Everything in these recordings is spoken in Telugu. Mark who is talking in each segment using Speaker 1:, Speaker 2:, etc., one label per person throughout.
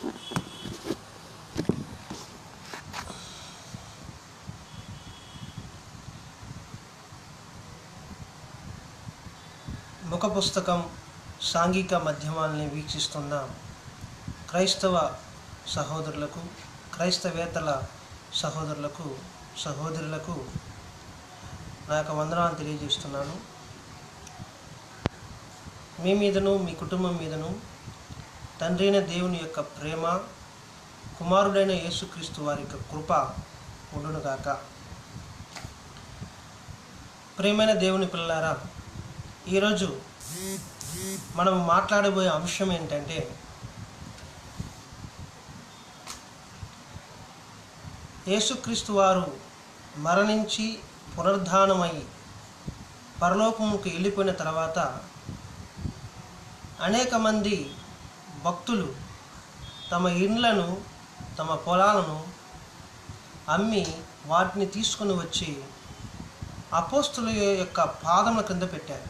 Speaker 1: ముఖ పుస్తకం సాంఘిక మాధ్యమాలని వీక్షిస్తున్న క్రైస్తవ సహోదరులకు క్రైస్తవేతల సహోదరులకు సహోదరులకు నా యొక్క వందనాలు తెలియజేస్తున్నాను మీ మీదను మీ కుటుంబం మీదను తండ్రి అయిన దేవుని యొక్క ప్రేమ కుమారుడైన యేసుక్రీస్తు వారి యొక్క కృప ఉండునుగాక ప్రేమైన దేవుని పిల్లారా ఈరోజు మనం మాట్లాడబోయే అంశం ఏంటంటే యేసుక్రీస్తు వారు మరణించి పునరుద్ధానమై పరలోకముకు వెళ్ళిపోయిన తర్వాత అనేక మంది భక్తులు తమ ఇండ్లను తమ పొలాలను అమ్మి వాటిని తీసుకుని వచ్చి అపోస్తుల యొక్క పాదముల కింద పెట్టారు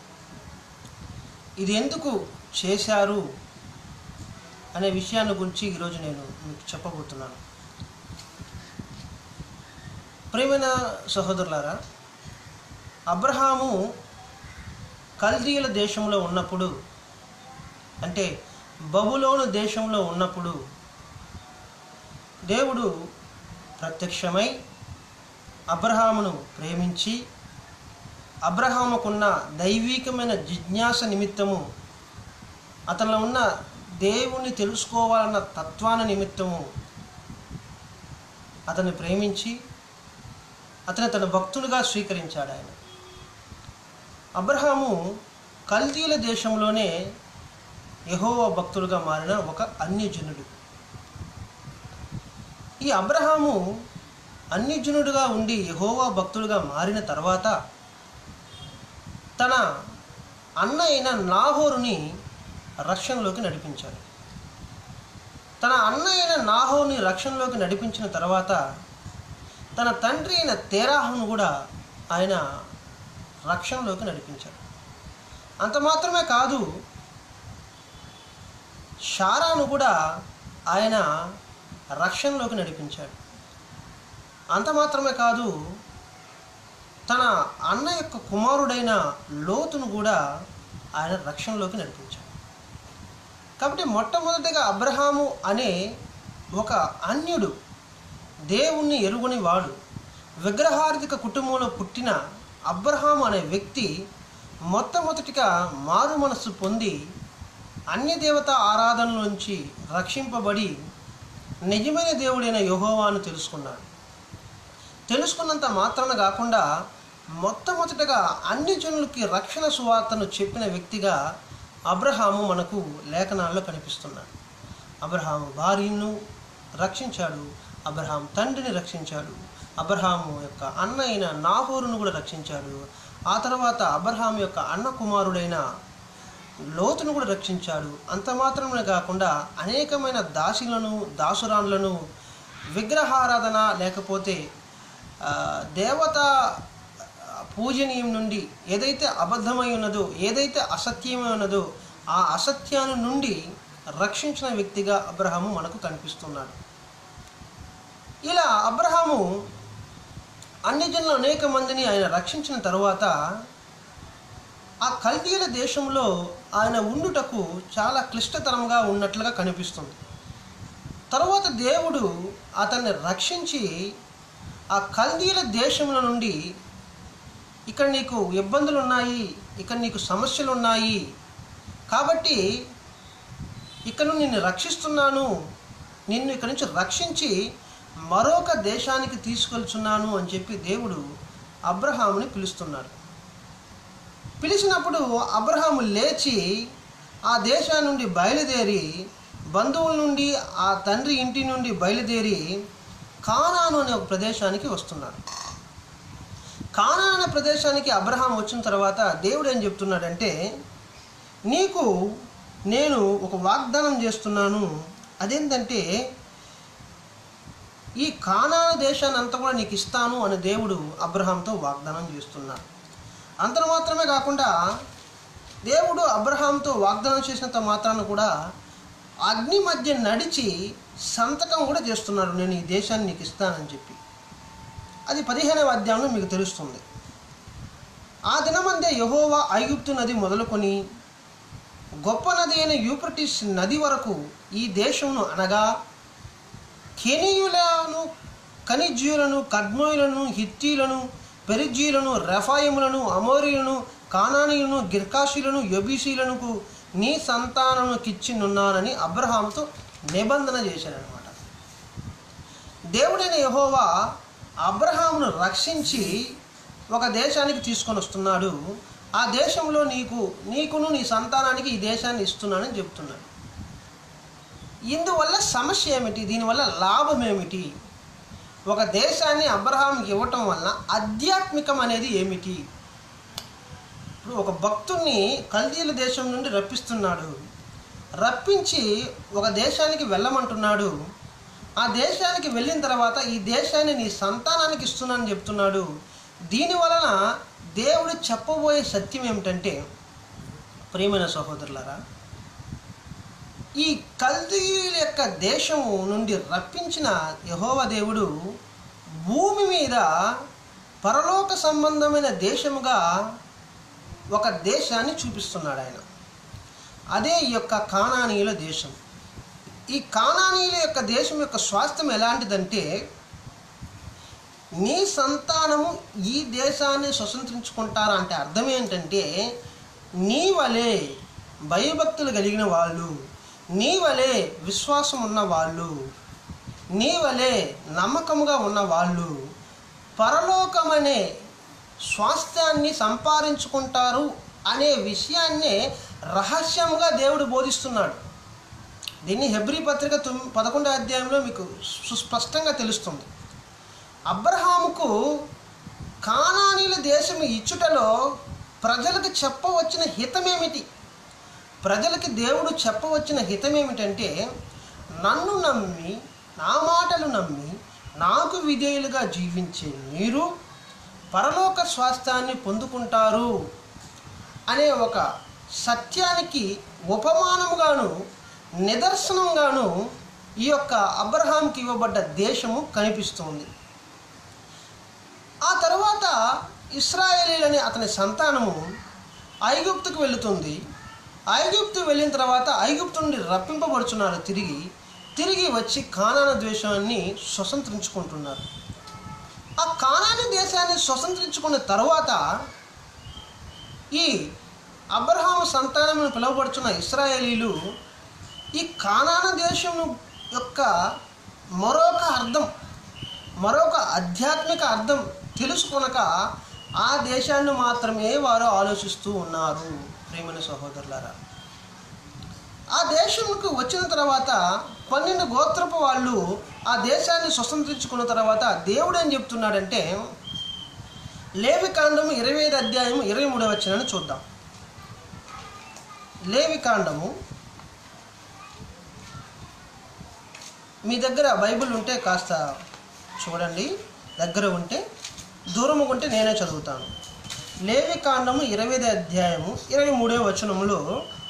Speaker 1: ఇది ఎందుకు చేశారు అనే విషయాన్ని గురించి ఈరోజు నేను మీకు చెప్పబోతున్నాను ప్రేమైన సహోదరులారా అబ్రహాము కల్దీయుల దేశంలో ఉన్నప్పుడు అంటే బబులోను దేశంలో ఉన్నప్పుడు దేవుడు ప్రత్యక్షమై అబ్రహామును ప్రేమించి అబ్రహాముకున్న దైవీకమైన జిజ్ఞాస నిమిత్తము అతనిలో ఉన్న దేవుణ్ణి తెలుసుకోవాలన్న తత్వాన నిమిత్తము అతన్ని ప్రేమించి అతని తన భక్తులుగా స్వీకరించాడు ఆయన అబ్రహాము కల్దీల దేశంలోనే యహోవ భక్తులుగా మారిన ఒక అన్యజనుడు ఈ అబ్రహాము అన్యజనుడుగా ఉండి యహోవా భక్తుడుగా మారిన తర్వాత తన అన్న అయిన నాహోరుని రక్షణలోకి నడిపించాడు తన అన్న అయిన నాహోని రక్షణలోకి నడిపించిన తర్వాత తన తండ్రి అయిన తేరాహును కూడా ఆయన రక్షణలోకి నడిపించాడు అంత మాత్రమే కాదు షారాను కూడా ఆయన రక్షణలోకి నడిపించాడు అంత మాత్రమే కాదు తన అన్న యొక్క కుమారుడైన లోతును కూడా ఆయన రక్షణలోకి నడిపించాడు కాబట్టి మొట్టమొదటిగా అబ్రహాము అనే ఒక అన్యుడు దేవుణ్ణి ఎరుగుని వాడు విగ్రహార్థిక కుటుంబంలో పుట్టిన అబ్రహాము అనే వ్యక్తి మొట్టమొదటిగా మారు మనస్సు పొంది అన్యదేవత ఆరాధనలోంచి రక్షింపబడి నిజమైన దేవుడైన యహోవాను తెలుసుకున్నాడు తెలుసుకున్నంత మాత్రాన కాకుండా మొట్టమొదటగా అన్ని జనులకి రక్షణ సువార్తను చెప్పిన వ్యక్తిగా అబ్రహాము మనకు లేఖనాల్లో కనిపిస్తున్నాడు అబ్రహాము భార్యను రక్షించాడు అబ్రహాం తండ్రిని రక్షించాడు అబ్రహాము యొక్క అన్న అయిన నాహోరును కూడా రక్షించాడు ఆ తర్వాత అబ్రహాం యొక్క అన్న కుమారుడైన లోతును కూడా రక్షించాడు అంత మాత్రమే కాకుండా అనేకమైన దాసులను దాసురాన్లను విగ్రహారాధన లేకపోతే ఆ, దేవత పూజనీయం నుండి ఏదైతే అబద్ధమై ఉన్నదో ఏదైతే అసత్యమై ఉన్నదో ఆ అసత్యాన్ని నుండి రక్షించిన వ్యక్తిగా అబ్రహాము మనకు కనిపిస్తున్నాడు ఇలా అబ్రహాము అన్ని జనులు అనేక మందిని ఆయన రక్షించిన తరువాత ఆ కల్దీల దేశంలో ఆయన ఉండుటకు చాలా క్లిష్టతరంగా ఉన్నట్లుగా కనిపిస్తుంది తరువాత దేవుడు అతన్ని రక్షించి ఆ కల్దీల దేశంలో నుండి ఇక్కడ నీకు ఇబ్బందులు ఉన్నాయి ఇక్కడ నీకు సమస్యలు ఉన్నాయి కాబట్టి ఇక్కడ నుండి నిన్ను రక్షిస్తున్నాను నిన్ను ఇక్కడ నుంచి రక్షించి మరొక దేశానికి తీసుకెళ్తున్నాను అని చెప్పి దేవుడు అబ్రహాముని పిలుస్తున్నాడు పిలిచినప్పుడు అబ్రహాము లేచి ఆ దేశం నుండి బయలుదేరి బంధువుల నుండి ఆ తండ్రి ఇంటి నుండి బయలుదేరి కానాను అనే ఒక ప్రదేశానికి వస్తున్నాడు కానాను అనే ప్రదేశానికి అబ్రహాం వచ్చిన తర్వాత దేవుడు ఏం చెప్తున్నాడంటే నీకు నేను ఒక వాగ్దానం చేస్తున్నాను అదేంటంటే ఈ కానాను దేశాన్ని అంతా కూడా నీకు ఇస్తాను అని దేవుడు అబ్రహాంతో వాగ్దానం చేస్తున్నాడు అంత మాత్రమే కాకుండా దేవుడు అబ్రహాంతో వాగ్దానం చేసినంత మాత్రాన కూడా అగ్ని మధ్య నడిచి సంతకం కూడా చేస్తున్నాడు నేను ఈ దేశాన్ని నీకు ఇస్తానని చెప్పి అది పదిహేనవ అధ్యాయంలో మీకు తెలుస్తుంది ఆ దినమందే యహోవా ఐగుప్తు నది మొదలుకొని గొప్ప నది అయిన యూప్రటిస్ నది వరకు ఈ దేశమును అనగా కెనీయులను ఖనిజ్యులను కద్మోయులను హిత్తీలను పెరిజీలను రెఫాయిములను అమోరియులను కానానీయులను గిర్కాషీలను యబీసీలకు నీ సంతానముకిచ్చినున్నానని అబ్రహాంతో నిబంధన చేశాడనమాట దేవుడైన యహోవా అబ్రహామును రక్షించి ఒక దేశానికి తీసుకొని వస్తున్నాడు ఆ దేశంలో నీకు నీకును నీ సంతానానికి ఈ దేశాన్ని ఇస్తున్నానని చెప్తున్నాడు ఇందువల్ల సమస్య ఏమిటి దీనివల్ల లాభం ఏమిటి ఒక దేశాన్ని అబ్రహాంకి ఇవ్వటం వల్ల ఆధ్యాత్మికం అనేది ఏమిటి ఇప్పుడు ఒక భక్తుణ్ణి కల్దీల దేశం నుండి రప్పిస్తున్నాడు రప్పించి ఒక దేశానికి వెళ్ళమంటున్నాడు ఆ దేశానికి వెళ్ళిన తర్వాత ఈ దేశాన్ని నీ సంతానానికి ఇస్తున్నానని చెప్తున్నాడు దీని వలన దేవుడు చెప్పబోయే సత్యం ఏమిటంటే ప్రియమైన సహోదరులారా ఈ కల్దీయుల యొక్క దేశము నుండి రప్పించిన యహోవ దేవుడు భూమి మీద పరలోక సంబంధమైన దేశముగా ఒక దేశాన్ని చూపిస్తున్నాడు ఆయన అదే ఈ యొక్క కానానీయుల దేశం ఈ కానానీయుల యొక్క దేశం యొక్క స్వాస్థ్యం ఎలాంటిదంటే నీ సంతానము ఈ దేశాన్ని స్వతంత్రించుకుంటారా అంటే అర్థం ఏంటంటే నీ వలే భయభక్తులు కలిగిన వాళ్ళు నీ వలే విశ్వాసం ఉన్న వాళ్ళు నీ వలే నమ్మకముగా ఉన్న వాళ్ళు పరలోకమనే స్వాస్థ్యాన్ని సంపాదించుకుంటారు అనే విషయాన్నే రహస్యంగా దేవుడు బోధిస్తున్నాడు దీన్ని హెబ్రి పత్రిక తొమ్ పదకొండో అధ్యాయంలో మీకు సుస్పష్టంగా తెలుస్తుంది అబ్రహాముకు కానానీల దేశం ఇచ్చుటలో ప్రజలకు చెప్పవచ్చిన హితమేమిటి ప్రజలకి దేవుడు చెప్పవచ్చిన హితమేమిటంటే నన్ను నమ్మి నా మాటలు నమ్మి నాకు విధేయులుగా జీవించే మీరు పరలోక స్వాస్థ్యాన్ని పొందుకుంటారు అనే ఒక సత్యానికి ఉపమానముగాను నిదర్శనంగాను ఈ యొక్క అబ్రహాంకి ఇవ్వబడ్డ దేశము కనిపిస్తుంది ఆ తర్వాత ఇస్రాయేలీలని అతని సంతానము ఐగుప్తుకు వెళుతుంది ఐగుప్తు వెళ్ళిన తర్వాత ఐగుప్తు నుండి రప్పింపబడుచున్నారు తిరిగి తిరిగి వచ్చి కానాన దేశాన్ని స్వతంత్రించుకుంటున్నారు ఆ కానాని దేశాన్ని స్వతంత్రించుకున్న తర్వాత ఈ అబ్రహాము సంతానమును పిలువబడుచున్న ఇస్రాయేలీలు ఈ కానాన దేశం యొక్క మరొక అర్థం మరొక ఆధ్యాత్మిక అర్థం తెలుసుకొనక ఆ దేశాన్ని మాత్రమే వారు ఆలోచిస్తూ ఉన్నారు ప్రేమని సహోదరులారా ఆ దేశంకు వచ్చిన తర్వాత పన్నెండు గోత్రపు వాళ్ళు ఆ దేశాన్ని స్వతంత్రించుకున్న తర్వాత దేవుడు ఏం చెప్తున్నాడంటే లేవి కాండము ఇరవై ఐదు అధ్యాయము ఇరవై మూడవ వచ్చినని చూద్దాం లేవి కాండము మీ దగ్గర బైబిల్ ఉంటే కాస్త చూడండి దగ్గర ఉంటే దూరము ఉంటే నేనే చదువుతాను లేవి కాండము ఇరవై ఐదు అధ్యాయము ఇరవై మూడవ వచనములో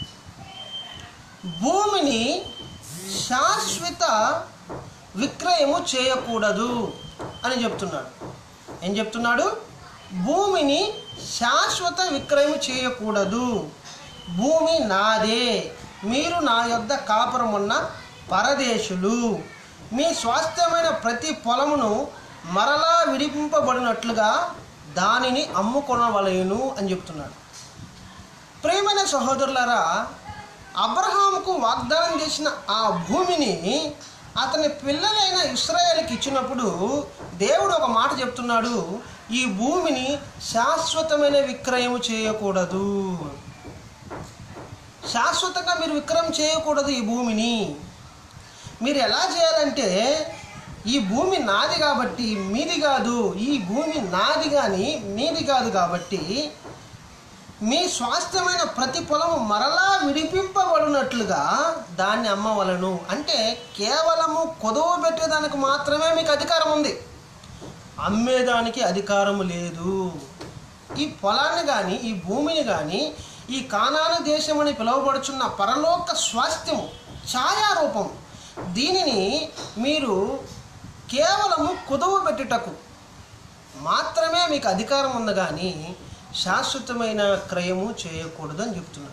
Speaker 1: భూమిని శాశ్వత విక్రయము చేయకూడదు అని చెప్తున్నాడు ఏం చెప్తున్నాడు భూమిని శాశ్వత విక్రయం చేయకూడదు భూమి నాదే మీరు నా యొద్ద కాపురం ఉన్న పరదేశులు మీ స్వాస్థ్యమైన ప్రతి పొలమును మరలా విడిపింపబడినట్లుగా దానిని అమ్ముకొనవలయును అని చెప్తున్నాడు ప్రేమైన సహోదరులారా అబ్రహాముకు వాగ్దానం చేసిన ఆ భూమిని అతని పిల్లలైన ఇస్రాయేల్కి ఇచ్చినప్పుడు దేవుడు ఒక మాట చెప్తున్నాడు ఈ భూమిని శాశ్వతమైన విక్రయం చేయకూడదు శాశ్వతంగా మీరు విక్రయం చేయకూడదు ఈ భూమిని మీరు ఎలా చేయాలంటే ఈ భూమి నాది కాబట్టి మీది కాదు ఈ భూమి నాది కానీ మీది కాదు కాబట్టి మీ స్వాస్థ్యమైన ప్రతి పొలము మరలా విడిపింపబడినట్లుగా దాన్ని అమ్మవలను అంటే కేవలము కొదవ పెట్టేదానికి మాత్రమే మీకు అధికారం ఉంది అమ్మేదానికి అధికారము లేదు ఈ పొలాన్ని కానీ ఈ భూమిని కానీ ఈ కానాన దేశం అని పిలువబడుచున్న పరలోక స్వాస్థ్యము ఛాయారూపం దీనిని మీరు కేవలము కుదువ పెట్టుటకు మాత్రమే మీకు అధికారం ఉంది కానీ శాశ్వతమైన క్రయము చేయకూడదని చెప్తున్నాడు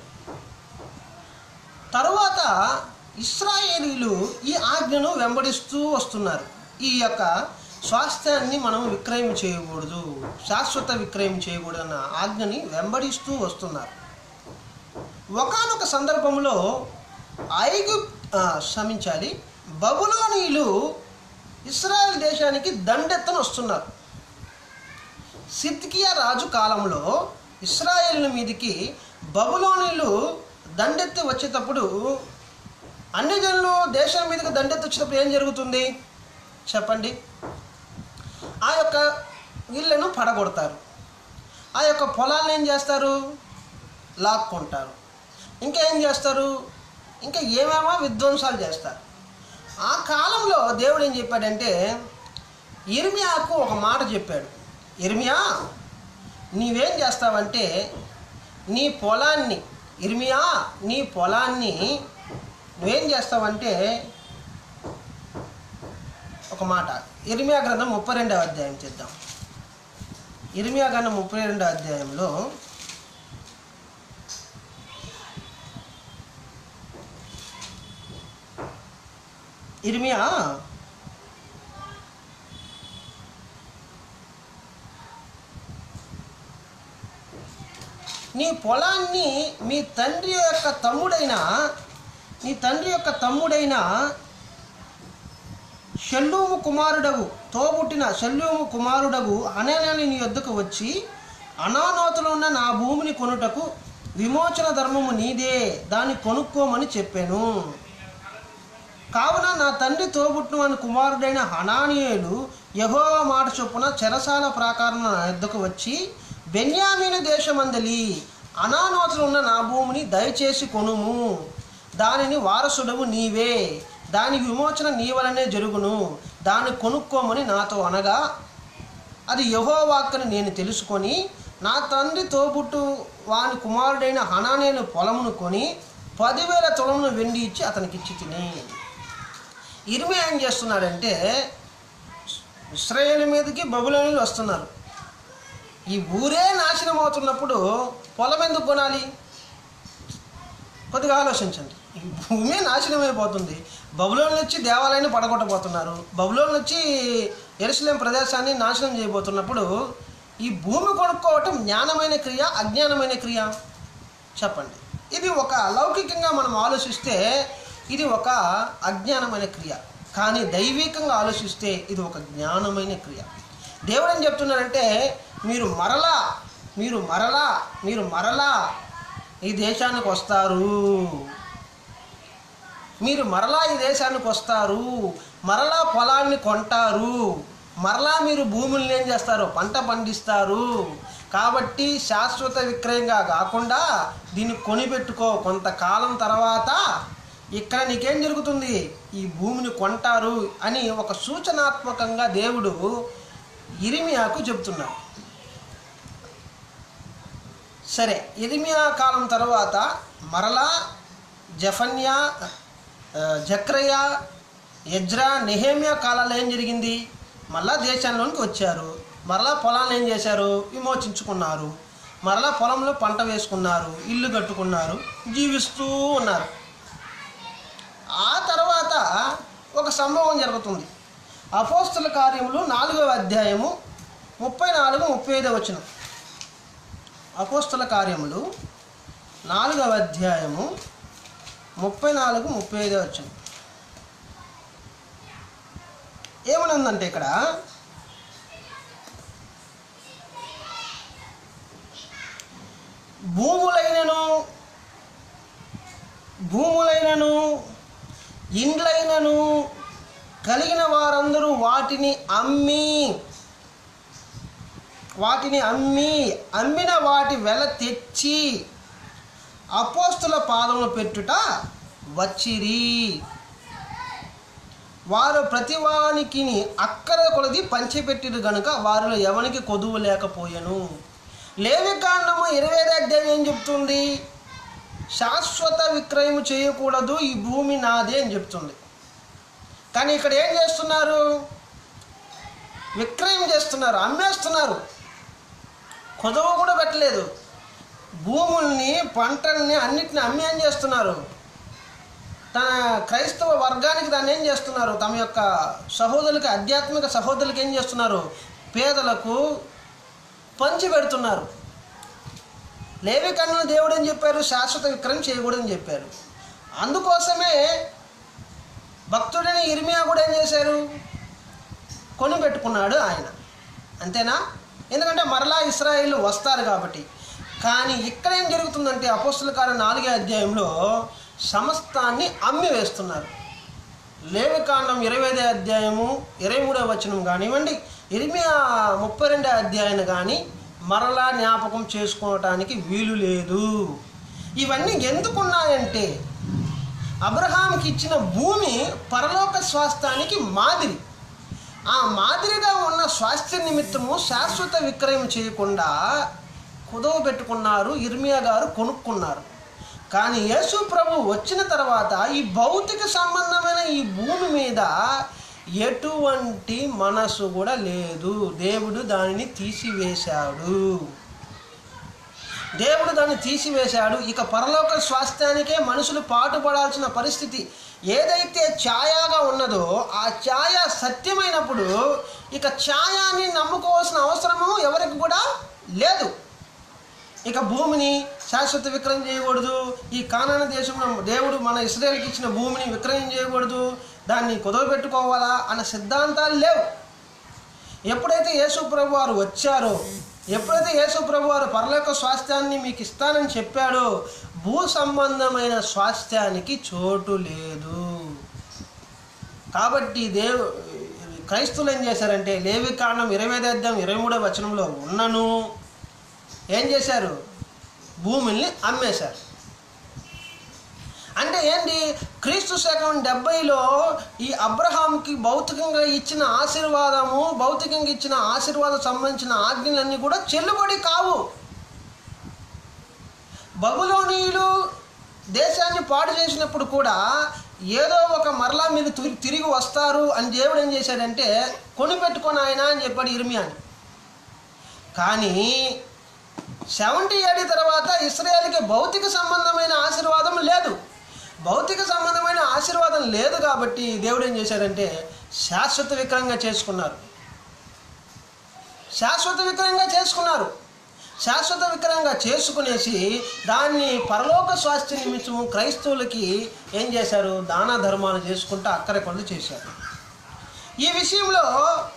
Speaker 1: తరువాత ఇస్రాయేలీలు ఈ ఆజ్ఞను వెంబడిస్తూ వస్తున్నారు ఈ యొక్క స్వాస్థ్యాన్ని మనం విక్రయం చేయకూడదు శాశ్వత విక్రయం చేయకూడదు అన్న ఆజ్ఞని వెంబడిస్తూ వస్తున్నారు ఒకానొక సందర్భంలో ఐగు ఆ, క్షమించాలి బబులోనీయులు ఇస్రాయల్ దేశానికి దండెత్తన వస్తున్నారు సిద్కియా రాజు కాలంలో ఇస్రాయేల్ మీదకి బబులోనీలు దండెత్తి వచ్చేటప్పుడు అన్ని జనులు దేశం మీదకి దండెత్తి వచ్చేటప్పుడు ఏం జరుగుతుంది చెప్పండి ఆ యొక్క ఇళ్ళను పడగొడతారు ఆ యొక్క పొలాలను ఏం చేస్తారు లాక్కుంటారు ఇంకా ఏం చేస్తారు ఇంకా ఏమేమో విధ్వంసాలు చేస్తారు ఆ కాలంలో దేవుడు ఏం చెప్పాడంటే ఇర్మియాకు ఒక మాట చెప్పాడు ఇర్మియా నీవేం చేస్తావంటే నీ పొలాన్ని ఇర్మియా నీ పొలాన్ని నువ్వేం చేస్తావంటే ఒక మాట ఇర్మియా గ్రంథం ముప్పై రెండవ అధ్యాయం చేద్దాం ఇర్మియా గ్రంథం ముప్పై రెండవ అధ్యాయంలో ఇర్మియా నీ పొలాన్ని మీ తండ్రి యొక్క తమ్ముడైన నీ తండ్రి యొక్క తమ్ముడైన షల్లూము కుమారుడగు తోబుట్టిన షల్లూము కుమారుడగు అననని నీ యొద్దకు వచ్చి అనానోతులో ఉన్న నా భూమిని కొనుటకు విమోచన ధర్మము నీదే దాన్ని కొనుక్కోమని చెప్పాను కావున నా తండ్రి తోబుట్టును అని కుమారుడైన హనానీయులు యహోవా మాట చొప్పున చెరసాల ప్రాకారం నా యొద్దకు వచ్చి బెన్యామీను దేశమందలి అనానోతులు ఉన్న నా భూమిని దయచేసి కొనుము దానిని వారసుడవు నీవే దాని విమోచన నీ వలనే జరుగును దాన్ని కొనుక్కోమని నాతో అనగా అది యహోవాక్కని నేను తెలుసుకొని నా తండ్రి తోబుట్టు వాని కుమారుడైన హనానేలు పొలమును కొని పదివేల తులమును వెండి ఇచ్చి అతనికి ఇచ్చి తిని ఇరిమి ఏం చేస్తున్నాడంటే ఇస్రాయేల్ మీదకి బబులోనులు వస్తున్నారు ఈ ఊరే నాశనం అవుతున్నప్పుడు పొలం ఎందుకు కొనాలి కొద్దిగా ఆలోచించండి ఈ భూమి నాశనం అయిపోతుంది బబులోని వచ్చి దేవాలయాన్ని పడగొట్టబోతున్నారు బబులోని వచ్చి ఎరుసలేం ప్రదేశాన్ని నాశనం చేయబోతున్నప్పుడు ఈ భూమి కొనుక్కోవటం జ్ఞానమైన క్రియ అజ్ఞానమైన క్రియ చెప్పండి ఇది ఒక లౌకికంగా మనం ఆలోచిస్తే ఇది ఒక అజ్ఞానమైన క్రియ కానీ దైవికంగా ఆలోచిస్తే ఇది ఒక జ్ఞానమైన క్రియ దేవుడు ఏం చెప్తున్నాడంటే మీరు మరలా మీరు మరలా మీరు మరలా ఈ దేశానికి వస్తారు మీరు మరలా ఈ దేశానికి వస్తారు మరలా పొలాన్ని కొంటారు మరలా మీరు భూముల్ని ఏం చేస్తారు పంట పండిస్తారు కాబట్టి శాశ్వత విక్రయంగా కాకుండా దీన్ని కొనిపెట్టుకో కొంతకాలం తర్వాత ఇక్కడ నీకేం జరుగుతుంది ఈ భూమిని కొంటారు అని ఒక సూచనాత్మకంగా దేవుడు ఇరిమియాకు చెప్తున్నాడు సరే ఇరిమియా కాలం తర్వాత మరలా జఫన్యా ఆ, జక్రయ యజ్రా నెహేమియా కాలాల్లో ఏం జరిగింది మళ్ళా దేశంలోనికి వచ్చారు మరలా పొలాన్ని ఏం చేశారు విమోచించుకున్నారు మరలా పొలంలో పంట వేసుకున్నారు ఇల్లు కట్టుకున్నారు జీవిస్తూ ఉన్నారు ఆ తర్వాత ఒక సంభవం జరుగుతుంది అపోస్తుల కార్యములు నాలుగవ అధ్యాయము ముప్పై నాలుగు ముప్పై ఐదో వచ్చిన అపోస్తుల కార్యములు నాలుగవ అధ్యాయము ముప్పై నాలుగు ముప్పై ఐదో వచ్చిన ఏమనుందంటే ఇక్కడ భూములైనను భూములైనను ఇండ్లైనను కలిగిన వారందరూ వాటిని అమ్మి వాటిని అమ్మి అమ్మిన వాటి వెల తెచ్చి అపోస్తుల పాదములు పెట్టుట వచ్చిరి వారు ప్రతివానికి అక్కర కొలది పంచిపెట్టిరు గనుక వారిలో ఎవనికి కొదువు లేకపోయెను లేవి కాండము ఇరవై ఐదు అధ్యాయం ఏం చెప్తుంది శాశ్వత విక్రయం చేయకూడదు ఈ భూమి నాదే అని చెప్తుంది కానీ ఇక్కడ ఏం చేస్తున్నారు విక్రయం చేస్తున్నారు అమ్మేస్తున్నారు కుదవ కూడా పెట్టలేదు భూముల్ని పంటల్ని అన్నిటిని అమ్మి ఏం చేస్తున్నారు తన క్రైస్తవ వర్గానికి దాన్ని ఏం చేస్తున్నారు తమ యొక్క సహోదరులకి ఆధ్యాత్మిక సహోదరులకి ఏం చేస్తున్నారు పేదలకు పంచి పెడుతున్నారు లేవి కన్నుల దేవుడు అని చెప్పారు శాశ్వత విక్రయం చేయకూడదని చెప్పారు అందుకోసమే భక్తుడైన ఇర్మియా కూడా ఏం చేశారు కొని పెట్టుకున్నాడు ఆయన అంతేనా ఎందుకంటే మరలా ఇస్రాయిల్ వస్తారు కాబట్టి కానీ ఇక్కడ ఏం జరుగుతుందంటే అపోస్తుల కాలం నాలుగే అధ్యాయంలో సమస్తాన్ని అమ్మి వేస్తున్నారు లేవికాండం ఇరవై ఐదో అధ్యాయము ఇరవై మూడో వచనం కానివ్వండి ఇరిమియా ముప్పై రెండో అధ్యాయం కానీ మరలా జ్ఞాపకం చేసుకోవటానికి వీలు లేదు ఇవన్నీ ఎందుకున్నాయంటే అబ్రహాంకి ఇచ్చిన భూమి పరలోక స్వాస్థానికి మాదిరి ఆ మాదిరిగా ఉన్న స్వాస్థ్య నిమిత్తము శాశ్వత విక్రయం చేయకుండా కుదవ పెట్టుకున్నారు ఇర్మియా గారు కొనుక్కున్నారు కానీ యేసు ప్రభు వచ్చిన తర్వాత ఈ భౌతిక సంబంధమైన ఈ భూమి మీద ఎటువంటి మనసు కూడా లేదు దేవుడు దానిని తీసివేశాడు దేవుడు దాన్ని తీసివేశాడు ఇక పరలోక స్వాస్థ్యానికే మనుషులు పాటుపడాల్సిన పరిస్థితి ఏదైతే ఛాయాగా ఉన్నదో ఆ ఛాయ సత్యమైనప్పుడు ఇక ఛాయాని నమ్ముకోవాల్సిన అవసరము ఎవరికి కూడా లేదు ఇక భూమిని శాశ్వత విక్రయం చేయకూడదు ఈ కానాన దేశంలో దేవుడు మన ఇస్రాయేల్కి ఇచ్చిన భూమిని విక్రయం చేయకూడదు దాన్ని కుదవబెట్టుకోవాలా అన్న సిద్ధాంతాలు లేవు ఎప్పుడైతే యేసు ప్రభు వారు వచ్చారో ఎప్పుడైతే యేసు ప్రభు వారు పరలోక స్వాస్థ్యాన్ని మీకు ఇస్తానని చెప్పాడో భూ సంబంధమైన స్వాస్థ్యానికి చోటు లేదు కాబట్టి దేవు క్రైస్తువులు ఏం చేశారంటే లేవి కాండం ఇరవై ఐదు అధ్యాయం ఇరవై మూడో వచనంలో ఉన్నను ఏం చేశారు భూమిని అమ్మేశారు అంటే ఏంటి క్రీస్తు శకం డెబ్బైలో ఈ అబ్రహాంకి భౌతికంగా ఇచ్చిన ఆశీర్వాదము భౌతికంగా ఇచ్చిన ఆశీర్వాదం సంబంధించిన ఆజ్ఞలన్నీ కూడా చెల్లుబడి కావు బబులోనీయులు దేశాన్ని పాడు చేసినప్పుడు కూడా ఏదో ఒక మరలా మీరు తిరి- తిరిగి వస్తారు అని దేవుడు ఏం చేశాడంటే కొనిపెట్టుకొని ఆయన అని చెప్పాడు ఇర్మియాని కానీ సెవెంటీ ఏడి తర్వాత ఇస్రాయేల్కి భౌతిక సంబంధమైన ఆశీర్వాదం లేదు భౌతిక సంబంధమైన ఆశీర్వాదం లేదు కాబట్టి దేవుడు ఏం చేశాడంటే శాశ్వత విక్రయంగా చేసుకున్నారు శాశ్వత విక్రయంగా చేసుకున్నారు శాశ్వత విక్రయంగా చేసుకునేసి దాన్ని పరలోక స్వాస్థ్య నిమిత్తము క్రైస్తవులకి ఏం చేశారు దాన ధర్మాలు చేసుకుంటూ అక్కడే కొద్ది చేశారు ఈ విషయంలో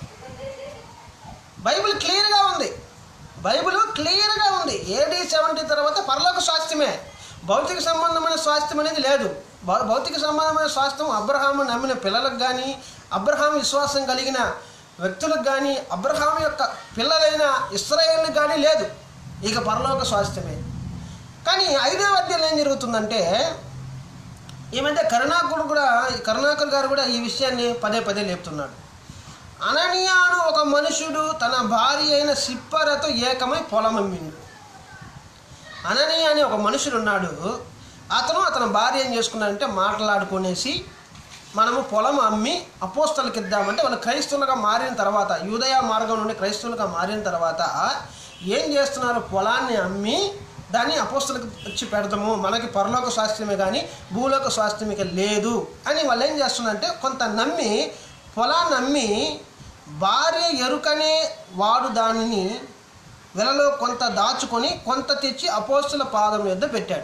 Speaker 1: బైబిల్ క్లియర్గా ఉంది బైబిల్ క్లియర్గా ఉంది ఏడీ సెవెంటీ తర్వాత పరలోక స్వాస్థ్యమే భౌతిక సంబంధమైన స్వాస్థ్యం అనేది లేదు భౌ- భౌతిక సంబంధమైన స్వాస్థ్యం అబ్రహాము నమ్మిన పిల్లలకు కానీ అబ్రహాం విశ్వాసం కలిగిన వ్యక్తులకు కానీ అబ్రహాం యొక్క పిల్లలైన ఇస్రాయేళ్ళకి కానీ లేదు ఇక పరలోక స్వాస్థ్యమే కానీ ఐదవ అధ్యాయంలో ఏం జరుగుతుందంటే ఈ మధ్య కరుణాకర్ కూడా కరుణాకర్ గారు కూడా ఈ విషయాన్ని పదే పదే లేపుతున్నాడు అననీయ అను ఒక మనుషుడు తన భార్య అయిన సిప్పరతో ఏకమై పొలం అమ్మిండు అననీయ అనే ఒక మనుషుడు ఉన్నాడు అతను అతని భార్య ఏం చేసుకున్నాడంటే మాట్లాడుకునేసి మనము పొలం అమ్మి అపోస్తలకి ఇద్దామంటే వాళ్ళు క్రైస్తవులుగా మారిన తర్వాత యూదయ మార్గం నుండి క్రైస్తవులుగా మారిన తర్వాత ఏం చేస్తున్నారు పొలాన్ని అమ్మి దాన్ని అపోస్తలకు వచ్చి పెడతాము మనకి పరలోక స్వాస్థ్యమే కానీ భూలోక స్వాస్థ్యం ఇక లేదు అని వాళ్ళు ఏం చేస్తున్నారంటే కొంత నమ్మి పొలాన్ని అమ్మి భార్య ఎరుకనే వాడు దానిని వెలలో కొంత దాచుకొని కొంత తెచ్చి అపోస్తుల పాదం యొద్ద పెట్టాడు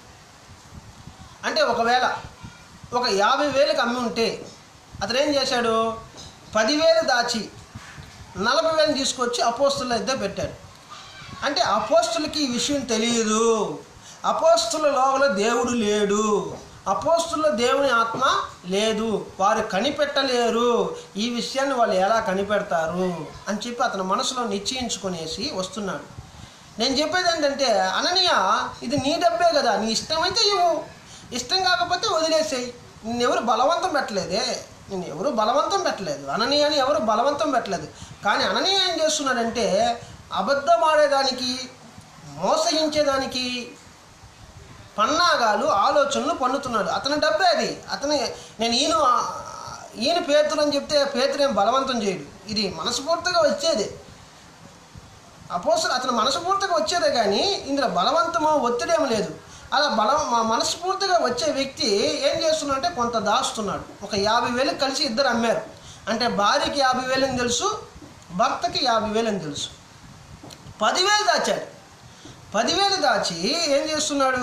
Speaker 1: అంటే ఒకవేళ ఒక యాభై వేలకు అమ్మి ఉంటే అతను ఏం చేశాడు పదివేలు దాచి నలభై వేలు తీసుకొచ్చి అపోస్తుల యొద్ద పెట్టాడు అంటే అపోస్తులకి ఈ విషయం తెలియదు అపోస్తుల లోపల దేవుడు లేడు అపోస్తుల్లో దేవుని ఆత్మ లేదు వారు కనిపెట్టలేరు ఈ విషయాన్ని వాళ్ళు ఎలా కనిపెడతారు అని చెప్పి అతని మనసులో నిశ్చయించుకునేసి వస్తున్నాడు నేను చెప్పేది ఏంటంటే అననీయ ఇది నీ డబ్బే కదా నీ ఇష్టమైతే ఇవ్వు ఇష్టం కాకపోతే వదిలేసేయి నిన్నెవరు బలవంతం పెట్టలేదే నేను ఎవరు బలవంతం పెట్టలేదు అననీయ అని ఎవరు బలవంతం పెట్టలేదు కానీ అననీయ ఏం చేస్తున్నాడంటే అబద్ధం ఆడేదానికి మోసగించేదానికి పన్నాగాలు ఆలోచనలు పన్నుతున్నాడు అతని డబ్బే అది అతని నేను ఈయన ఈయన పేతురు అని చెప్తే పేతురు ఏం బలవంతం చేయడు ఇది మనస్ఫూర్తిగా వచ్చేది అపోసలు అతను మనస్ఫూర్తిగా వచ్చేదే కానీ ఇందులో బలవంతమో ఒత్తిడేం లేదు అలా బలం మా మనస్ఫూర్తిగా వచ్చే వ్యక్తి ఏం చేస్తున్నాడంటే కొంత దాస్తున్నాడు ఒక యాభై వేలు కలిసి ఇద్దరు అమ్మారు అంటే భార్యకి యాభై వేలు అని తెలుసు భర్తకి యాభై వేలు అని తెలుసు పదివేలు దాచాడు పదివేలు దాచి ఏం చేస్తున్నాడు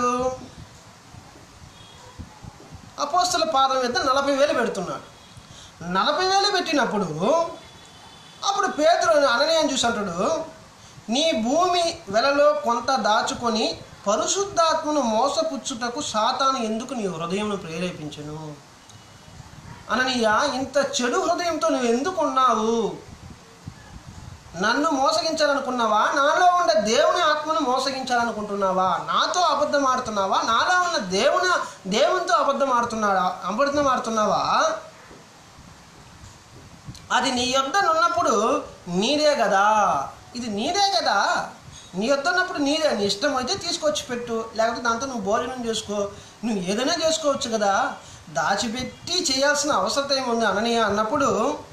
Speaker 1: అపోస్తుల పాదం మీద నలభై వేలు పెడుతున్నాడు నలభై వేలు పెట్టినప్పుడు అప్పుడు పేదరు అననీయం చూసి అంటాడు నీ భూమి వెలలో కొంత దాచుకొని పరిశుద్ధాత్మను మోసపుచ్చుటకు సాతాను ఎందుకు నీ హృదయంను ప్రేరేపించను అననీయ ఇంత చెడు హృదయంతో నువ్వు ఎందుకు ఉన్నావు నన్ను మోసగించాలనుకున్నావా నాలో ఉన్న దేవుని ఆత్మను మోసగించాలనుకుంటున్నావా నాతో అబద్ధం ఆడుతున్నావా నాలో ఉన్న దేవుని దేవునితో అబద్ధం ఆడుతున్నాడా అబద్ధం ఆడుతున్నావా అది నీ యొద్ద ఉన్నప్పుడు నీదే కదా ఇది నీదే కదా నీ యొద్ద ఉన్నప్పుడు నీదే నీ ఇష్టం అయితే తీసుకొచ్చి పెట్టు లేకపోతే దాంతో నువ్వు భోజనం చేసుకో నువ్వు ఏదైనా చేసుకోవచ్చు కదా దాచిపెట్టి చేయాల్సిన అవసరం ఏముంది అననీయ అన్నప్పుడు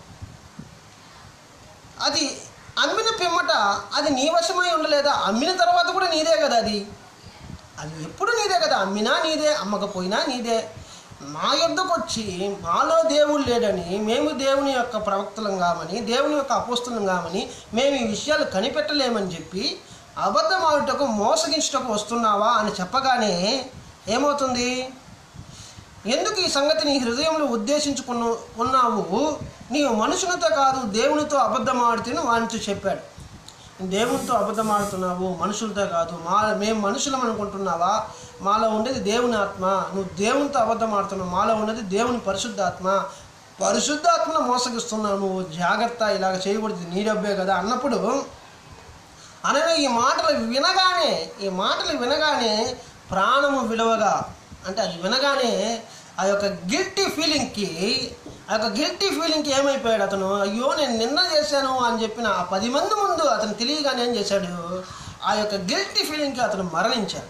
Speaker 1: అది అమ్మిన పిమ్మట అది నీ వశమై ఉండలేదా అమ్మిన తర్వాత కూడా నీదే కదా అది అది ఎప్పుడు నీదే కదా అమ్మినా నీదే అమ్మకపోయినా నీదే మా యొద్దకు వచ్చి మాలో దేవుడు లేడని మేము దేవుని యొక్క ప్రవక్తలం కామని దేవుని యొక్క అపోస్తులం కామని మేము ఈ విషయాలు కనిపెట్టలేమని చెప్పి అబద్ధం ఆడుటకు మోసగించుటకు వస్తున్నావా అని చెప్పగానే ఏమవుతుంది ఎందుకు ఈ సంగతి నీ హృదయంలో ఉద్దేశించుకున్న ఉన్నావు నీవు మనుషులతో కాదు దేవునితో అబద్ధం ఆడితే వానితో చెప్పాడు దేవునితో అబద్ధం ఆడుతున్నావు మనుషులతో కాదు మా మేము మనుషులం అనుకుంటున్నావా మాలో ఉండేది దేవుని ఆత్మ నువ్వు దేవునితో అబద్ధం ఆడుతున్నావు మాలో ఉన్నది దేవుని పరిశుద్ధాత్మ పరిశుద్ధాత్మను మోసగిస్తున్నావు నువ్వు జాగ్రత్త ఇలాగ చేయకూడదు నీ డబ్బే కదా అన్నప్పుడు అనగా ఈ మాటలు వినగానే ఈ మాటలు వినగానే ప్రాణము విలువగా అంటే అది వినగానే ఆ యొక్క గిల్టీ ఫీలింగ్కి ఆ యొక్క గిల్టీ ఫీలింగ్కి ఏమైపోయాడు అతను అయ్యో నేను నిన్న చేశాను అని చెప్పిన ఆ పది మంది ముందు అతను తెలియగానే ఏం చేశాడు ఆ యొక్క గిల్టీ ఫీలింగ్కి అతను మరణించాడు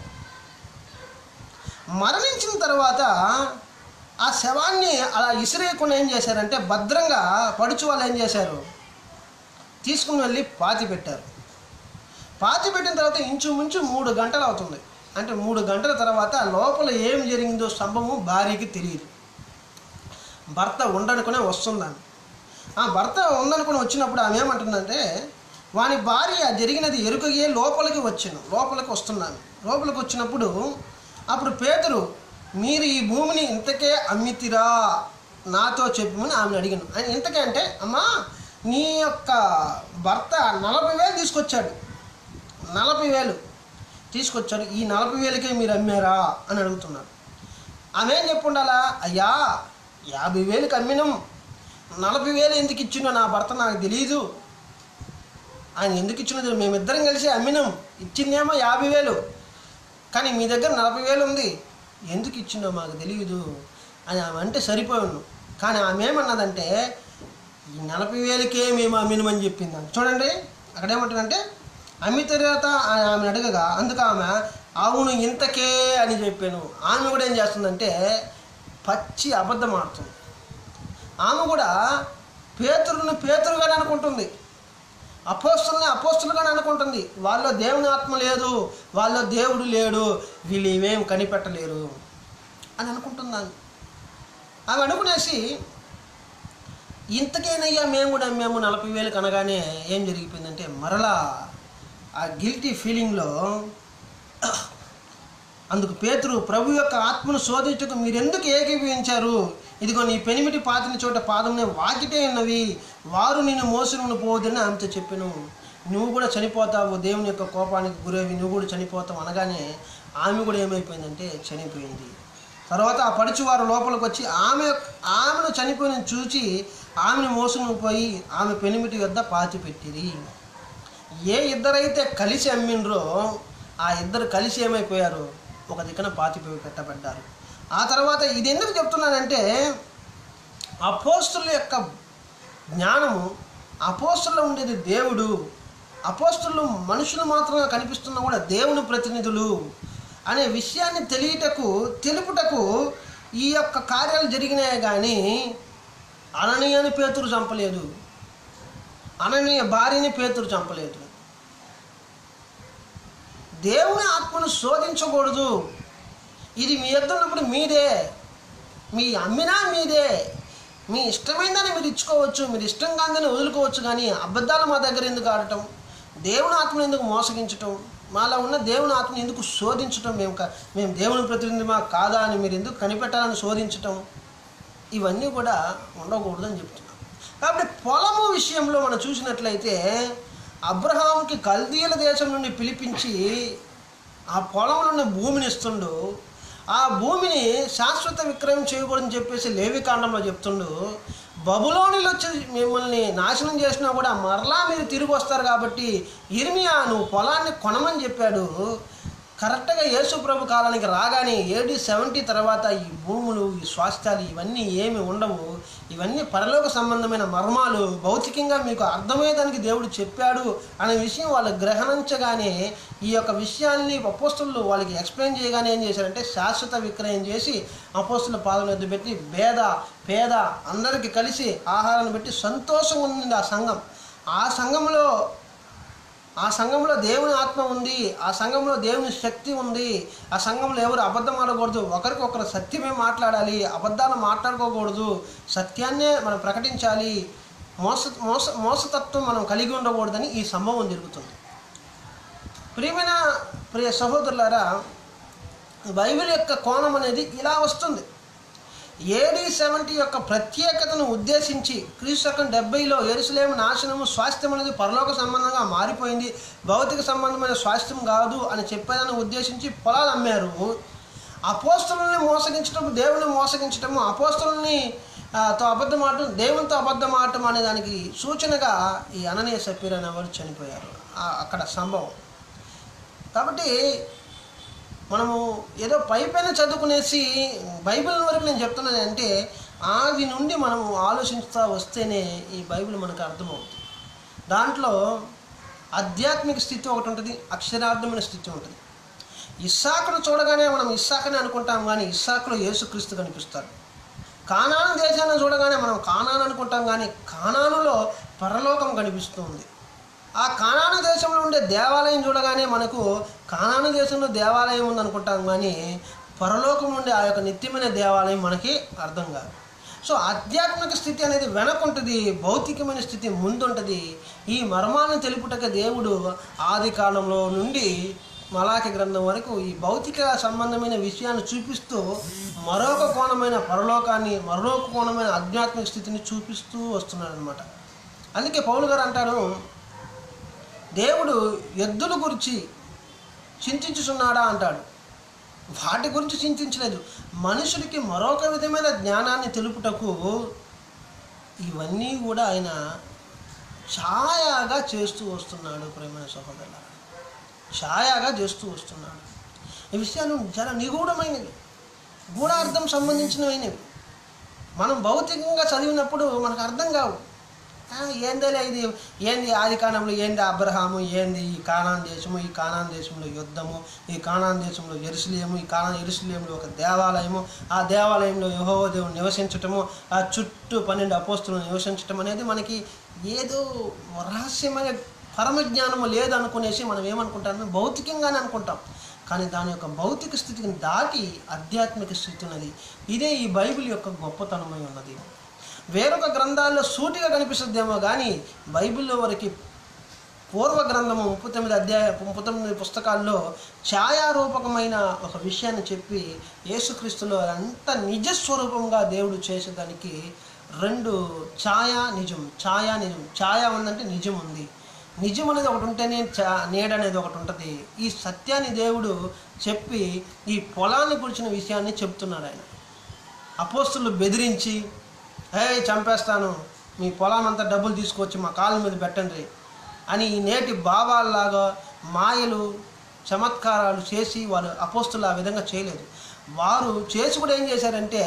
Speaker 1: మరణించిన తర్వాత ఆ శవాన్ని అలా ఇసిరేయకుండా ఏం చేశారంటే భద్రంగా పడుచు వాళ్ళు ఏం చేశారు తీసుకుని వెళ్ళి పాతి పెట్టారు పాతి పెట్టిన తర్వాత ఇంచుమించు మూడు గంటలు అవుతుంది అంటే మూడు గంటల తర్వాత లోపల ఏం జరిగిందో స్తంభము భార్యకి తెలియదు భర్త ఉండనుకునే వస్తుందని ఆ భర్త ఉందనుకుని వచ్చినప్పుడు ఆమె ఏమంటుందంటే వాని భార్య జరిగినది ఎరుకయ్యే లోపలికి వచ్చాను లోపలికి వస్తున్నాను లోపలికి వచ్చినప్పుడు అప్పుడు పేదరు మీరు ఈ భూమిని ఇంతకే అమ్మితిరా నాతో చెప్పమని ఆమెను అడిగాను ఆయన ఇంతకే అంటే అమ్మా నీ యొక్క భర్త నలభై వేలు తీసుకొచ్చాడు నలభై వేలు తీసుకొచ్చాడు ఈ నలభై వేలకే మీరు అమ్మారా అని అడుగుతున్నారు ఆమె ఏం చెప్పుండాలా అయ్యా యాభై వేలకు అమ్మినాం నలభై వేలు ఎందుకు ఇచ్చిండో నా భర్త నాకు తెలియదు ఆయన ఎందుకు ఇచ్చినది మేమిద్దరం కలిసి అమ్మినాం ఇచ్చిందేమో యాభై వేలు కానీ మీ దగ్గర నలభై వేలు ఉంది ఎందుకు ఇచ్చిండో మాకు తెలియదు అని ఆమె అంటే సరిపోయి ఉన్నాం కానీ ఆమె ఏమన్నదంటే ఈ నలభై వేలకే మేము అమ్మినమని చెప్పింది ఆమె. చూడండి అక్కడ ఏమంటుందంటే అమ్మిన తర్వాత ఆ- ఆమెను అడగగా అందుకు ఆమె అవును ఇంతకే అని చెప్పాను ఆమె కూడా ఏం చేస్తుందంటే పచ్చి అబద్ధం ఆడుతుంది ఆమె కూడా పేతురుని పేతురుగానే అనుకుంటుంది అపోస్తుల్ని అపోస్తులుగానే అనుకుంటుంది వాళ్ళలో దేవుని ఆత్మ లేదు వాళ్ళలో దేవుడు లేడు వీళ్ళు ఇవేం కనిపెట్టలేరు అని అనుకుంటుంది ఆమె ఆమె అనుకునేసి ఇంతకేనయ్యా మేము కూడా మేము నలభై వేలు కనగానే ఏం జరిగిపోయిందంటే మరలా ఆ గిల్టీ ఫీలింగ్లో అందుకు పేతురు ప్రభు యొక్క ఆత్మను శోధించకు మీరెందుకు ఏకీభవించారు ఇదిగో నీ పెనిమిటి పాతిన చోట పాదంనే వాకిటే ఉన్నవి వారు నిన్ను మోసుకుని పోవద్దని ఆమెతో చెప్పాను నువ్వు కూడా చనిపోతావు దేవుని యొక్క కోపానికి గురవి నువ్వు కూడా చనిపోతావు అనగానే ఆమె కూడా ఏమైపోయిందంటే చనిపోయింది తర్వాత ఆ పడుచువారు లోపలికి వచ్చి ఆమె ఆమెను చనిపోయిన చూచి ఆమెను మోసుకుని పోయి ఆమె పెనిమిటి వద్ద పాతి పెట్టిరి ఏ ఇద్దరైతే కలిసి అమ్మిండ్రో ఆ ఇద్దరు కలిసి ఏమైపోయారు ఒక దిక్కున పాతిపోయి పెట్టబడ్డారు ఆ తర్వాత ఇది ఎందుకు చెప్తున్నానంటే అపోస్తుల యొక్క జ్ఞానము అపోస్తుల్లో ఉండేది దేవుడు అపోస్తులు మనుషులు మాత్రమే కనిపిస్తున్నా కూడా దేవుని ప్రతినిధులు అనే విషయాన్ని తెలియటకు తెలుపుటకు ఈ యొక్క కార్యాలు జరిగినాయి కానీ అననీయని పేతురు చంపలేదు అననీయ భార్యని పేతురు చంపలేదు దేవుని ఆత్మను శోధించకూడదు ఇది మీ యొద్ద ఉన్నప్పుడు మీదే మీ అమ్మినా మీదే మీ ఇష్టమైందని మీరు ఇచ్చుకోవచ్చు మీరు ఇష్టం కాదని వదులుకోవచ్చు కానీ అబద్ధాలు మా దగ్గర ఎందుకు ఆడటం దేవుని ఆత్మను ఎందుకు మోసగించటం మాలో ఉన్న దేవుని ఆత్మను ఎందుకు శోధించటం మేము కా- మేము దేవుని ప్రతినిధి మా కాదా అని మీరు ఎందుకు కనిపెట్టాలని శోధించటం ఇవన్నీ కూడా ఉండకూడదని చెప్తున్నాం కాబట్టి పొలము విషయంలో మనం చూసినట్లయితే అబ్రహాంకి కల్దీల దేశం నుండి పిలిపించి ఆ పొలంలో ఉన్న భూమిని ఇస్తుండు ఆ భూమిని శాశ్వత విక్రయం చేయకూడదని చెప్పేసి లేవికాండంలో చెప్తుండు బబులోనిలో వచ్చి మిమ్మల్ని నాశనం చేసినా కూడా మరలా మీరు తిరిగి వస్తారు కాబట్టి ఇర్మియా నువ్వు పొలాన్ని కొనమని చెప్పాడు కరెక్ట్గా యేసు ప్రభు కాలానికి రాగానే ఏడి సెవెంటీ తర్వాత ఈ భూములు ఈ స్వాస్థ్యాలు ఇవన్నీ ఏమి ఉండవు ఇవన్నీ పరలోక సంబంధమైన మర్మాలు భౌతికంగా మీకు అర్థమయ్యేదానికి దేవుడు చెప్పాడు అనే విషయం వాళ్ళు గ్రహణించగానే ఈ యొక్క విషయాన్ని అపోస్తులు వాళ్ళకి ఎక్స్ప్లెయిన్ చేయగానే ఏం చేశారంటే శాశ్వత విక్రయం చేసి అపోస్తుల పాదం ఎద్దు పెట్టి భేద పేద అందరికీ కలిసి ఆహారాన్ని పెట్టి సంతోషంగా ఉంది ఆ సంఘం ఆ సంఘంలో ఆ సంఘంలో దేవుని ఆత్మ ఉంది ఆ సంఘంలో దేవుని శక్తి ఉంది ఆ సంఘంలో ఎవరు అబద్ధం ఆడకూడదు ఒకరికొకరు సత్యమే మాట్లాడాలి అబద్ధాలు మాట్లాడుకోకూడదు సత్యాన్నే మనం ప్రకటించాలి మోస మోస మోసతత్వం మనం కలిగి ఉండకూడదని ఈ సంభవం జరుగుతుంది ప్రియమైన ప్రియ సహోదరులారా బైబిల్ యొక్క కోణం అనేది ఇలా వస్తుంది ఏడీ సెవెంటీ యొక్క ప్రత్యేకతను ఉద్దేశించి క్రీస్తకం డెబ్బైలో ఎరుసలేం నాశనము స్వాస్థ్యం అనేది పరలోక సంబంధంగా మారిపోయింది భౌతిక సంబంధమైన స్వాస్థ్యం కాదు అని చెప్పేదాన్ని ఉద్దేశించి పొలాలు అమ్మారు అపోస్తులని మోసగించటం దేవుని మోసగించటము అపోస్తులని ఆ, తో అబద్ధం ఆడటం దేవునితో అబద్ధం ఆడటం అనే దానికి సూచనగా ఈ అననీయ సపీర్ అనే వారు చనిపోయారు ఆ, అక్కడ సంభవం కాబట్టి మనము ఏదో పై పైన చదువుకునేసి బైబిల్ వరకు నేను చెప్తున్నాను అంటే ఆది నుండి మనము ఆలోచిస్తూ వస్తేనే ఈ బైబిల్ మనకు అర్థమవుతుంది దాంట్లో ఆధ్యాత్మిక స్థితి ఒకటి ఉంటుంది అక్షరార్థమైన స్థితి ఉంటుంది ఇస్సాకును చూడగానే మనం ఇస్సాకని అనుకుంటాం కానీ ఇస్సాకులో యేసుక్రీస్తు కనిపిస్తాడు కానాను దేశాన్ని చూడగానే మనం కానాను అనుకుంటాం కానీ కానానులో పరలోకం కనిపిస్తుంది ఆ కానాను దేశంలో ఉండే దేవాలయం చూడగానే మనకు కానాను దేశంలో దేవాలయం ఉందనుకుంటాం కానీ పరలోకం ఉండే ఆ యొక్క నిత్యమైన దేవాలయం మనకి అర్థం కాదు సో ఆధ్యాత్మిక స్థితి అనేది వెనకుంటుంది భౌతికమైన స్థితి ముందుంటుంది ఈ మర్మాలను తెలుపుటక దేవుడు ఆది కాలంలో నుండి మలాకి గ్రంథం వరకు ఈ భౌతిక సంబంధమైన విషయాన్ని చూపిస్తూ మరొక కోణమైన పరలోకాన్ని మరొక కోణమైన ఆధ్యాత్మిక స్థితిని చూపిస్తూ వస్తున్నాడు అనమాట అందుకే పౌలు గారు అంటారు దేవుడు ఎద్దుల గురించి చింతించుచున్నాడా అంటాడు వాటి గురించి చింతించలేదు మనుషుడికి మరొక విధమైన జ్ఞానాన్ని తెలుపుటకు ఇవన్నీ కూడా ఆయన ఛాయాగా చేస్తూ వస్తున్నాడు ప్రేమైన సహోదరుల ఛాయాగా చేస్తూ వస్తున్నాడు ఈ విషయాలు చాలా నిగూఢమైనవి గూఢార్థం సంబంధించినమైనవి మనం భౌతికంగా చదివినప్పుడు మనకు అర్థం కావు ఆ, ఏందేలే ఇది ఏంది ఆది కాలంలో ఏంది అబ్రహాము ఏంది ఈ కానాన్ దేశము ఈ కానాన్ దేశంలో యుద్ధము ఈ కానాన్ దేశంలో ఎరుసలేము ఈ కానాన్ ఎరుసలేంలో ఒక దేవాలయము ఆ దేవాలయంలో యెహోవా దేవుడు నివసించటము ఆ చుట్టూ పన్నెండు అపోస్తులు నివసించటం అనేది మనకి ఏదో రహస్యమైన పరమజ్ఞానము లేదనుకునేసి మనం ఏమనుకుంటాం భౌతికంగానే అనుకుంటాం కానీ దాని యొక్క భౌతిక స్థితిని దాటి ఆధ్యాత్మిక స్థితి ఉన్నది ఇదే ఈ బైబిల్ యొక్క గొప్పతనమై ఉన్నది వేరొక గ్రంథాల్లో సూటిగా కనిపిస్తుందేమో కానీ బైబిల్లో వరకు పూర్వ గ్రంథము ముప్పై తొమ్మిది అధ్యాయ ముప్పై తొమ్మిది పుస్తకాల్లో ఛాయారూపకమైన ఒక విషయాన్ని చెప్పి యేసుక్రీస్తులో అంత నిజస్వరూపంగా దేవుడు చేసేదానికి రెండు ఛాయా నిజం ఛాయా నిజం ఛాయా ఉందంటే నిజం ఉంది నిజం అనేది ఒకటి ఉంటేనే చా నీడ అనేది ఒకటి ఉంటుంది ఈ సత్యాన్ని దేవుడు చెప్పి ఈ పొలాన్ని గురించిన విషయాన్ని చెప్తున్నాడు ఆయన అపోస్తులు బెదిరించి హే చంపేస్తాను మీ పొలానంతా డబ్బులు తీసుకొచ్చి మా కాళ్ళ మీద పెట్టండి అని ఈ నేటి భావాల్లాగా మాయలు చమత్కారాలు చేసి వాళ్ళు అపోస్తులు ఆ విధంగా చేయలేదు వారు చేసి కూడా ఏం చేశారంటే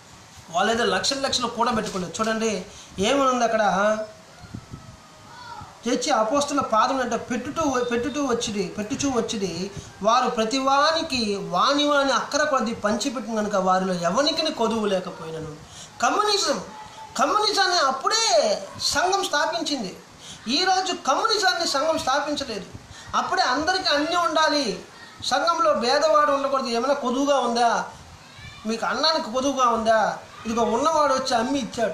Speaker 1: వాళ్ళు ఏదో లక్షల లక్షలు కూడబెట్టుకోలేదు చూడండి ఏమనుంది అక్కడ తెచ్చి అపోస్తుల పాదం అంటే పెట్టుటూ పెట్టుటూ వచ్చిది పెట్టుచూ వచ్చిది వారు ప్రతివానికి వాని వాని అక్కర కొద్ది పంచిపెట్టిన కనుక వారిలో ఎవరికి కొదువు లేకపోయినను కమ్యూనిజం కమ్యూనిజాన్ని అప్పుడే సంఘం స్థాపించింది ఈరోజు కమ్యూనిజాన్ని సంఘం స్థాపించలేదు అప్పుడే అందరికీ అన్నీ ఉండాలి సంఘంలో భేదవాడు ఉండకూడదు ఏమైనా కొదువుగా ఉందా మీకు అన్నానికి కొదువుగా ఉందా ఇదిగో ఉన్నవాడు వచ్చి అమ్మి ఇచ్చాడు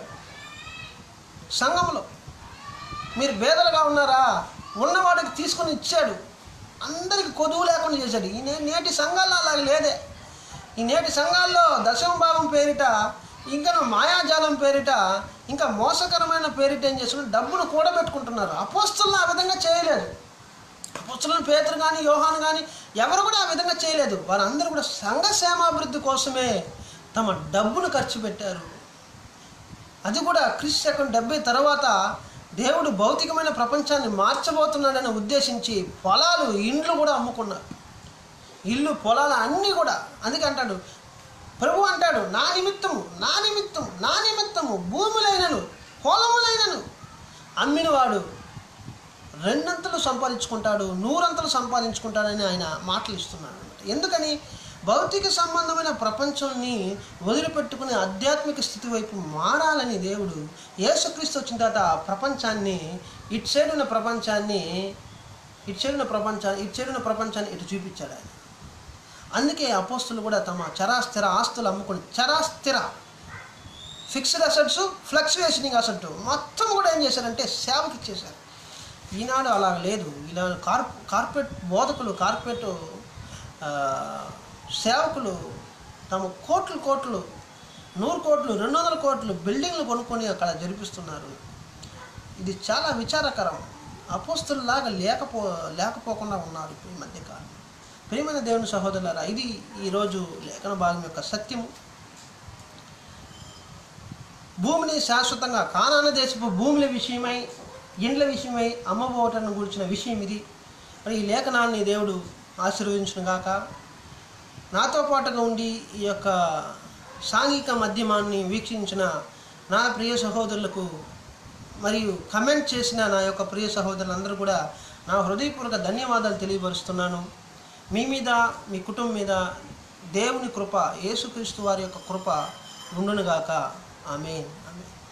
Speaker 1: సంఘంలో మీరు భేదలుగా ఉన్నారా ఉన్నవాడికి తీసుకొని ఇచ్చాడు అందరికి కొదువు లేకుండా చేశాడు ఈ నే- నేటి సంఘాల్లో అలాగ లేదే ఈ నేటి సంఘాల్లో దశమ భాగం పేరిట ఇంకా మాయాజాలం పేరిట ఇంకా మోసకరమైన పేరిట ఏం చేస్తున్నారు డబ్బును కూడబెట్టుకుంటున్నారు అపోస్తులను ఆ విధంగా చేయలేదు అపోస్తులను పేతురు కానీ యోహాను కానీ ఎవరు కూడా ఆ విధంగా చేయలేదు వారందరూ కూడా సంఘ క్షేమాభివృద్ధి కోసమే తమ డబ్బును ఖర్చు పెట్టారు అది కూడా క్రీస్తు శకం డెబ్బై తర్వాత దేవుడు భౌతికమైన ప్రపంచాన్ని మార్చబోతున్నాడని ఉద్దేశించి పొలాలు ఇండ్లు కూడా అమ్ముకున్నారు ఇల్లు పొలాలు అన్నీ కూడా అందుకే అంటాడు ప్రభు అంటాడు నా నిమిత్తము నా నిమిత్తము నా నిమిత్తము భూములైనను పొలములైనను అమ్మినవాడు రెండంతలు సంపాదించుకుంటాడు నూరంతలు సంపాదించుకుంటాడని ఆయన మాటలు ఇస్తున్నాడు అన్నమాట ఎందుకని భౌతిక సంబంధమైన ప్రపంచాన్ని వదిలిపెట్టుకుని ఆధ్యాత్మిక స్థితి వైపు మారాలని దేవుడు యేసుక్రీస్తు వచ్చిన తర్వాత ఆ ప్రపంచాన్ని ఇటు సైడ్ ఉన్న ప్రపంచాన్ని ఇటు సైడ్ ఉన్న ప్రపంచాన్ని ఇటు సైడ్ ఉన్న ప్రపంచాన్ని ఇటు చూపించాడు ఆయన అందుకే అపోస్తులు కూడా తమ చరాస్థిర ఆస్తులు అమ్ముకుని చరాస్థిర ఫిక్స్డ్ అసెట్స్ ఫ్లక్చుయేషనింగ్ అసెట్ మొత్తం కూడా ఏం చేశారంటే సేవకి ఇచ్చేశారు ఈనాడు అలా లేదు ఇలా కార్ప్ కార్పొరేట్ బోధకులు కార్పొరేట్ ఆ, సేవకులు తమ కోట్లు కోట్లు నూరు కోట్లు రెండు వందల కోట్లు బిల్డింగ్లు కొనుక్కొని అక్కడ జరిపిస్తున్నారు ఇది చాలా విచారకరం అపోస్తుల్లాగా లేకపో లేకపోకుండా ఉన్నారు ఇప్పుడు ఈ మధ్యకాలం ప్రియమైన దేవుని సహోదరులారా ఇది ఈరోజు లేఖన భాగం యొక్క సత్యము భూమిని శాశ్వతంగా కానాన దేశపు భూముల విషయమై ఇండ్ల విషయమై అమ్మబోటను గురించిన విషయం ఇది మరి ఈ లేఖనాన్ని దేవుడు ఆశీర్వదించును గాక నాతో పాటుగా ఉండి ఈ యొక్క సాంఘిక మాధ్యమాన్ని వీక్షించిన నా ప్రియ సహోదరులకు మరియు కమెంట్ చేసిన నా యొక్క ప్రియ సహోదరులందరూ కూడా నా హృదయపూర్వక ధన్యవాదాలు తెలియపరుస్తున్నాను మీ మీద మీ కుటుంబం మీద దేవుని కృప యేసుక్రీస్తు వారి యొక్క కృప ఉండునుగాక ఆమె ఆమె